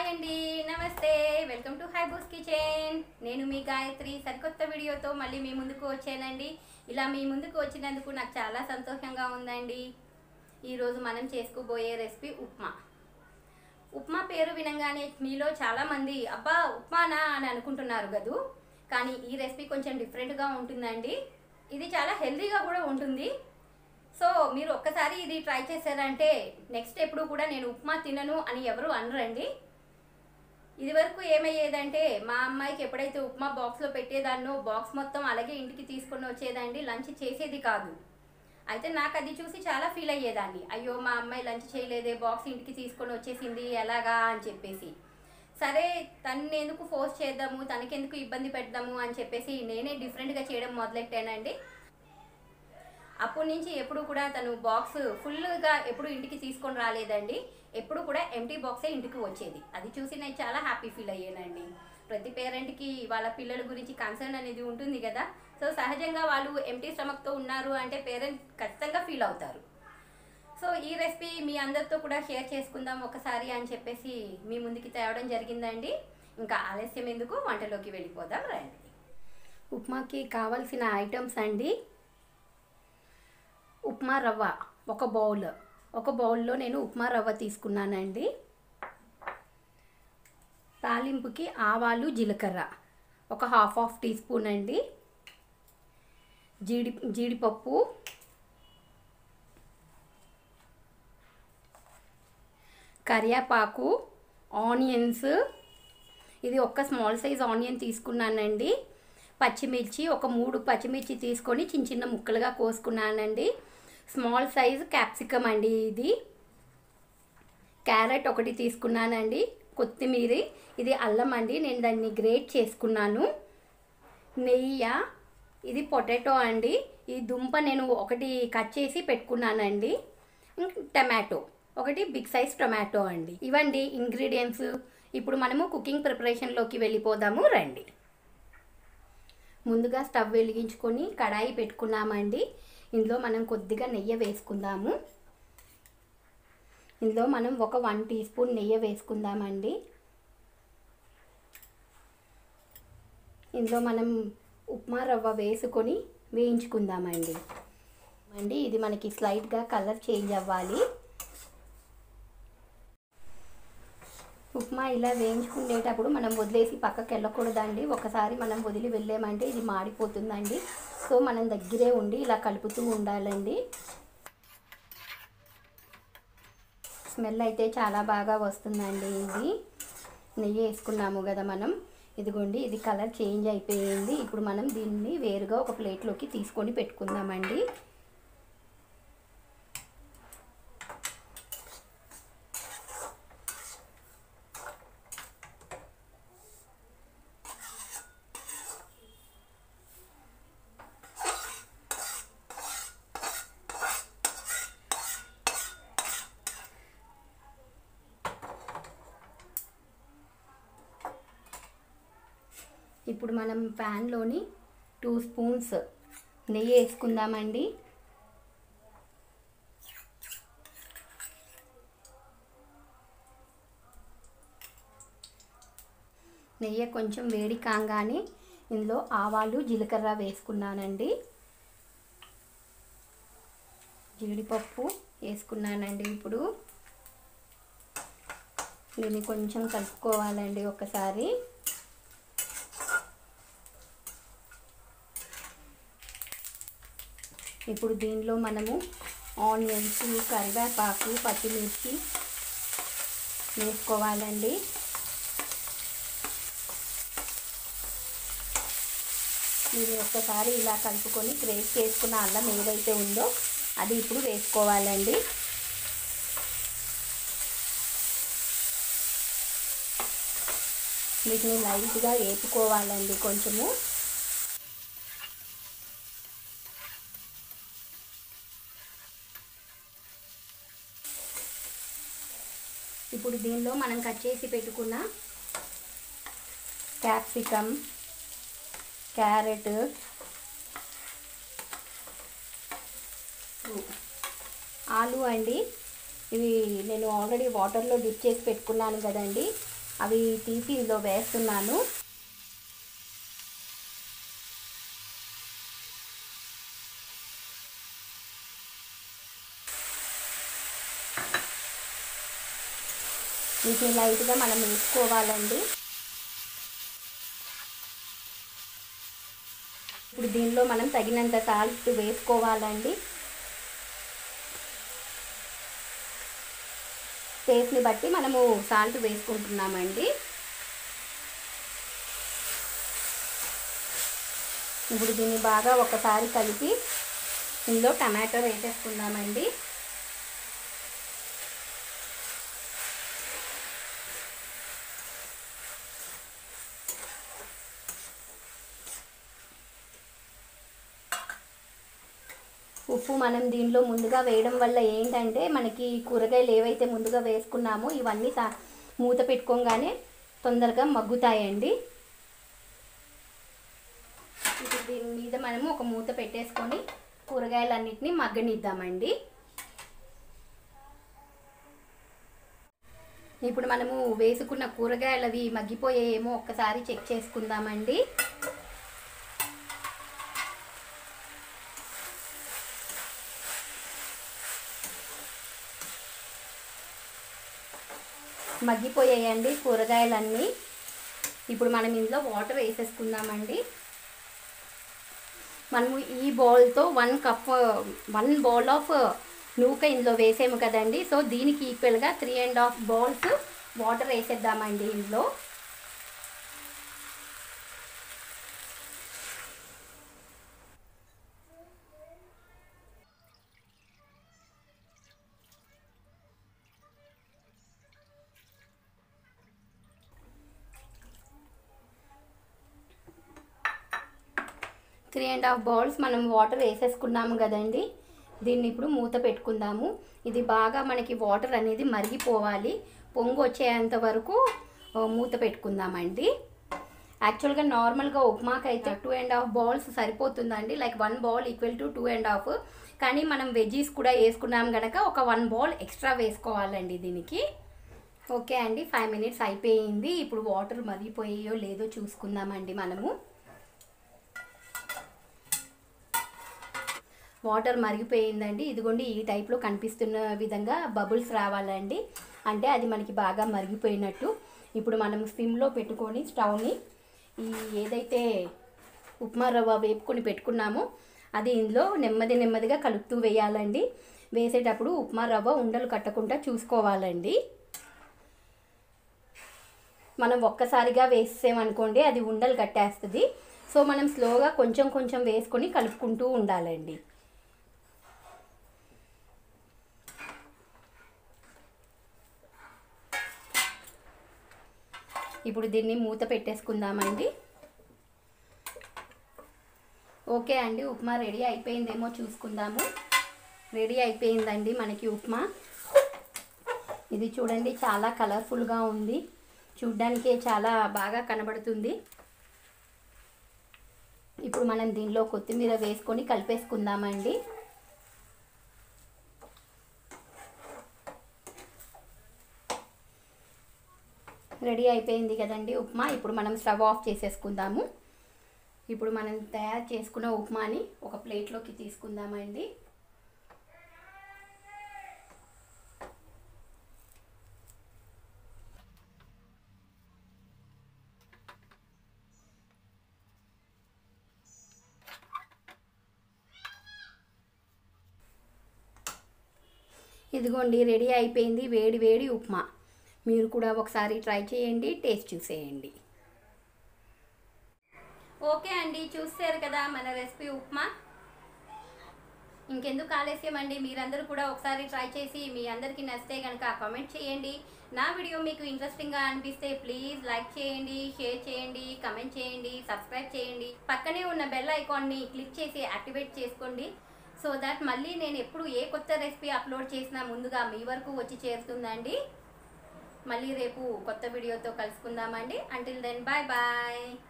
అండి నమస్తే welcome to హైబూస్ kitchen నేను మీ గాయత్రి సరికొత్త వీడియోతో మళ్ళీ మీ ముందుకు వచ్చానండి ఇలా మీ ముందుకు వచ్చినందుకు నాకు చాలా సంతోషంగా ఉందండి ఈరోజు మనం చేసుకోబోయే రెసిపీ ఉప్మా ఉప్మా పేరు వినంగానే మీలో చాలామంది అబ్బా ఉప్మానా అని అనుకుంటున్నారు కదూ కానీ ఈ రెసిపీ కొంచెం డిఫరెంట్గా ఉంటుందండి ఇది చాలా హెల్తీగా కూడా ఉంటుంది సో మీరు ఒక్కసారి ఇది ట్రై చేశారంటే నెక్స్ట్ ఎప్పుడు కూడా నేను ఉప్మా తినను అని ఎవరు అనరండి ఇది వరకు ఏమయ్యేదంటే మా అమ్మాయికి ఎప్పుడైతే ఉప్మా బాక్స్లో పెట్టేదాన్నో బాక్స్ మొత్తం అలాగే ఇంటికి తీసుకొని వచ్చేదండి లంచ్ చేసేది కాదు అయితే నాకు అది చూసి చాలా ఫీల్ అయ్యేదాన్ని అయ్యో మా అమ్మాయి లంచ్ చేయలేదే బాక్స్ ఇంటికి తీసుకొని వచ్చేసింది ఎలాగా అని చెప్పేసి సరే తన్ని ఎందుకు ఫోర్స్ చేద్దాము తనకెందుకు ఇబ్బంది పెడదాము అని చెప్పేసి నేనే డిఫరెంట్గా చేయడం మొదలెట్టానండి అప్పటి నుంచి ఎప్పుడు కూడా తను బాక్స్ ఫుల్గా ఎప్పుడు ఇంటికి తీసుకొని రాలేదండి ఎప్పుడు కూడా ఎంటీ బాక్సే ఇంటికి వచ్చేది అది చూసి నేను చాలా హ్యాపీ ఫీల్ అయ్యానండి ప్రతి పేరెంట్కి వాళ్ళ పిల్లల గురించి కన్సర్న్ అనేది ఉంటుంది కదా సో సహజంగా వాళ్ళు ఎంటీ స్టమక్తో ఉన్నారు అంటే పేరెంట్స్ ఖచ్చితంగా ఫీల్ అవుతారు సో ఈ రెసిపీ మీ అందరితో కూడా షేర్ చేసుకుందాం ఒకసారి అని చెప్పేసి మీ ముందుకి తేవడం జరిగిందండి ఇంకా ఆలస్యం ఎందుకు వంటలోకి వెళ్ళిపోదాం రండి ఉప్మాకి కావాల్సిన ఐటమ్స్ అండి ఉప్మా రవ్వ ఒక బౌల్ ఒక బౌల్లో నేను ఉప్మా రవ్వ తీసుకున్నానండి తాలింపుకి ఆవాలు జీలకర్ర ఒక హాఫ్ హాఫ్ టీ స్పూన్ అండి జీడి జీడిపప్పు కరివేపాకు ఆనియన్స్ ఇది ఒక్క స్మాల్ సైజ్ ఆనియన్ తీసుకున్నానండి పచ్చిమిర్చి ఒక మూడు పచ్చిమిర్చి తీసుకొని చిన్న చిన్న ముక్కలుగా కోసుకున్నానండి స్మాల్ సైజ్ క్యాప్సికమ్ అండి ఇది క్యారెట్ ఒకటి తీసుకున్నానండి కొత్తిమీర ఇది అల్లం అండి నేను దాన్ని గ్రేట్ చేసుకున్నాను నెయ్యి ఇది పొటాటో అండి ఈ దుంప నేను ఒకటి కట్ చేసి పెట్టుకున్నానండి టమాటో ఒకటి బిగ్ సైజ్ టొమాటో అండి ఇవండి ఇంగ్రీడియంట్స్ ఇప్పుడు మనము కుకింగ్ ప్రిపరేషన్లోకి వెళ్ళిపోదాము రండి ముందుగా స్టవ్ వెలిగించుకొని కడాయి పెట్టుకున్నామండి ఇందులో మనం కొద్దిగా నెయ్యి వేసుకుందాము ఇందులో మనం ఒక వన్ టీ స్పూన్ నెయ్యి వేసుకుందామండి ఇందులో మనం ఉప్మా రవ్వ వేసుకొని వేయించుకుందామండి అండి ఇది మనకి స్లైట్గా కలర్ చేంజ్ అవ్వాలి ఉప్మా ఇలా వేయించుకునేటప్పుడు మనం వదిలేసి పక్కకి వెళ్ళకూడదండి ఒకసారి మనం వదిలి వెళ్ళామంటే ఇది మాడిపోతుందండి సో మనం దగ్గరే ఉండి ఇలా కలుపుతూ ఉండాలండి స్మెల్ అయితే చాలా బాగా వస్తుందండి ఇది నెయ్యి వేసుకున్నాము కదా మనం ఇదిగోండి ఇది కలర్ చేంజ్ అయిపోయింది ఇప్పుడు మనం దీన్ని వేరుగా ఒక ప్లేట్లోకి తీసుకొని పెట్టుకుందామండి ఇప్పుడు మనం ప్యాన్లోని టూ స్పూన్స్ నెయ్యి వేసుకుందామండి నెయ్యి కొంచెం వేడి కాగానే ఇందులో ఆవాలు జీలకర్ర వేసుకున్నానండి జీడిపప్పు వేసుకున్నానండి ఇప్పుడు దీన్ని కొంచెం కలుపుకోవాలండి ఒకసారి ఇప్పుడు దీనిలో మనము ఆనియన్స్ కరివేపాకు పచ్చిమిర్చి వేసుకోవాలండి మీరు ఒక్కసారి ఇలా కలుపుకొని క్రేట్ చేసుకున్న అల్లం ఏదైతే ఉందో అది ఇప్పుడు వేసుకోవాలండి వీటిని లైట్గా వేపుకోవాలండి కొంచెము ఇప్పుడు దీనిలో మనం కట్ చేసి పెట్టుకున్న క్యాప్సికమ్ క్యారెట్ ఆలు అండి ఇవి నేను ఆల్రెడీ వాటర్లో డిప్ చేసి పెట్టుకున్నాను కదండి అవి తీసి ఇందులో వేస్తున్నాను వీటిని లైట్గా మనం వేసుకోవాలండి ఇప్పుడు దీనిలో మనం తగినంత సాల్ట్ వేసుకోవాలండి టేస్ట్ని బట్టి మనము సాల్ట్ వేసుకుంటున్నామండి ఇప్పుడు దీన్ని బాగా ఒకసారి కలిపి ఇందులో టమాటో వేసేసుకుందామండి ఉప్పు మనం దీనిలో ముందుగా వేయడం వల్ల ఏంటంటే మనకి కూరగాయలు ఏవైతే ముందుగా వేసుకున్నామో ఇవన్నీ సా మూత పెట్టుకోగానే తొందరగా మగ్గుతాయండి ఇప్పుడు దీని మీద మనము ఒక మూత పెట్టేసుకొని కూరగాయలన్నిటిని మగ్గనిద్దామండి ఇప్పుడు మనము వేసుకున్న కూరగాయలు అవి మగ్గిపోయేమో ఒక్కసారి చెక్ చేసుకుందామండి మగ్గిపోయాయండి కూరగాయలన్నీ ఇప్పుడు మనం ఇందులో వాటర్ వేసేసుకుందామండి మనము ఈ బౌల్తో one cup one bowl of నూక ఇందులో వేసాము కదండి సో దీనికి ఈక్వల్గా three and half bowls water వేసేద్దామండి ఇందులో త్రీ అండ్ హాఫ్ బౌల్స్ మనం వాటర్ వేసేసుకున్నాము కదండి దీన్ని ఇప్పుడు మూత పెట్టుకుందాము ఇది బాగా మనకి వాటర్ అనేది మరిగిపోవాలి పొంగు వచ్చేంత వరకు ఆ, మూత పెట్టుకుందామండి యాక్చువల్గా నార్మల్గా ఉప్మాకి అయితే టూ అండ్ హాఫ్ బౌల్స్ సరిపోతుందండి like one bowl equal to two and half కానీ మనం వెజ్జీస్ కూడా వేసుకున్నాం కనుక ఒక వన్ బౌల్ ఎక్స్ట్రా వేసుకోవాలండి దీనికి ఓకే అండి ఫైవ్ మినిట్స్ అయిపోయింది ఇప్పుడు వాటర్ మరిగిపోయాయో లేదో చూసుకుందామండి మనము వాటర్ మరిగిపోయిందండి ఇదిగోండి ఈ టైప్లో కనిపిస్తున్న విధంగా బబుల్స్ రావాలండి అంటే అది మనకి బాగా మరిగిపోయినట్టు ఇప్పుడు మనం స్విమ్లో పెట్టుకొని స్టవ్ని ఈ ఏదైతే ఉప్మా రవ్వ వేపుకొని పెట్టుకున్నామో అది ఇందులో నెమ్మది నెమ్మదిగా కలుపుతూ వేయాలండి వేసేటప్పుడు ఉప్మా రవ్వ ఉండలు కట్టకుండా చూసుకోవాలండి మనం ఒక్కసారిగా వేసామనుకోండి అది ఉండలు కట్టేస్తుంది సో మనం స్లోగా కొంచెం కొంచెం వేసుకొని కలుపుకుంటూ ఉండాలండి ఇప్పుడు దీన్ని మూత పెట్టేసుకుందామండి ఓకే అండి ఉప్మా రెడీ అయిపోయిందేమో చూసుకుందాము రెడీ అయిపోయిందండి మనకి ఉప్మా ఇది చూడండి చాలా కలర్ఫుల్గా ఉంది చూడ్డానికే చాలా బాగా కనబడుతుంది ఇప్పుడు మనం దీనిలో కొత్తిమీర వేసుకొని కలిపేసుకుందామండి రెడీ అయిపోయింది కదండి ఉప్మా ఇప్పుడు మనం స్టవ్ ఆఫ్ చేసేసుకుందాము ఇప్పుడు మనం తయారు చేసుకున్న ఉప్మాని ఒక ప్లేట్లోకి తీసుకుందామండి ఇదిగోండి రెడీ అయిపోయింది వేడి వేడి ఉప్మా మీరు కూడా ఒకసారి ట్రై చేయండి టేస్ట్ చూసేయండి ఓకే అండి చూసారు కదా మన రెసిపీ ఉప్మా ఇంకెందుకు ఆలస్యం అండి మీరందరూ కూడా ఒకసారి ట్రై చేసి మీ అందరికీ నచ్చితే కనుక కామెంట్ చేయండి నా వీడియో మీకు ఇంట్రెస్టింగ్గా అనిపిస్తే ప్లీజ్ లైక్ చేయండి షేర్ చేయండి కమెంట్ చేయండి సబ్స్క్రైబ్ చేయండి పక్కనే ఉన్న బెల్ ఐకాన్ని క్లిక్ చేసి యాక్టివేట్ చేసుకోండి సో దట్ మళ్ళీ నేను ఎప్పుడు ఏ కొత్త రెసిపీ అప్లోడ్ చేసినా ముందుగా మీ వరకు వచ్చి చేరుతుందండి మళ్ళీ రేపు కొత్త వీడియోతో కలుసుకుందామండి అంటిల్ దెన్ బాయ్ బాయ్